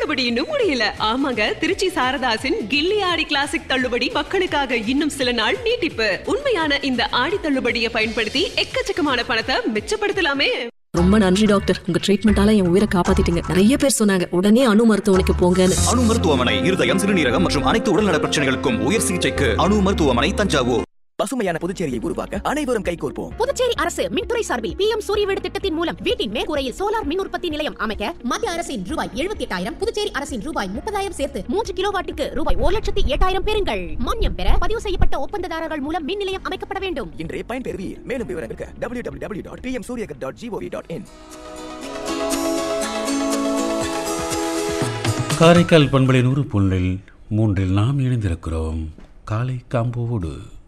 தள்ளுபடி இன்னும் முடியல ஆமாங்க திருச்சி சாரதாசின் கில்லி ஆடி கிளாசிக் தள்ளுபடி மக்களுக்காக இன்னும் சில நாள் நீட்டிப்பு உண்மையான இந்த ஆடி தள்ளுபடியை பயன்படுத்தி எக்கச்சக்கமான பணத்தை மிச்சப்படுத்தலாமே ரொம்ப நன்றி டாக்டர் உங்க ட்ரீட்மெண்டால என் உயிரை காப்பாத்திட்டீங்க நிறைய பேர் சொன்னாங்க உடனே அணு மருத்துவமனைக்கு போங்கன்னு அணு மருத்துவமனை இருதயம் சிறுநீரகம் மற்றும் அனைத்து உடல்நல பிரச்சனைகளுக்கும் உயர் சிகிச்சைக்கு அணு மருத்துவமனை தஞ்சாவூர் பசுமையான புதுச்சேரியை உருவாக்க அனைவரும் கைகோர்ப்போம் புதுச்சேரி அரசு மின்துறை சார்பில் பி எம் சூரிய வீடு திட்டத்தின் மூலம் வீட்டின் மேற்கூரையில் சோலார் மின் உற்பத்தி நிலையம் அமைக்க மத்திய அரசின் ரூபாய் எழுபத்தி எட்டாயிரம் புதுச்சேரி அரசின் ரூபாய் முப்பதாயிரம் சேர்த்து மூன்று கிலோ வாட்டிற்கு ரூபாய் ஒரு லட்சத்தி எட்டாயிரம் பெறுங்கள் மானியம் பெற பதிவு செய்யப்பட்ட ஒப்பந்ததாரர்கள் மூலம் மின் நிலையம் அமைக்கப்பட வேண்டும் இன்றைய பயன்பெறுவீர் மேலும் விவரங்களுக்கு W W W dot P M Suryaghar dot gov dot in Karaikal பண்பலை நூறு புள்ளில் மூன்றில் நாம் இணைந்திருக்கிறோம் காலை காம்போவோடு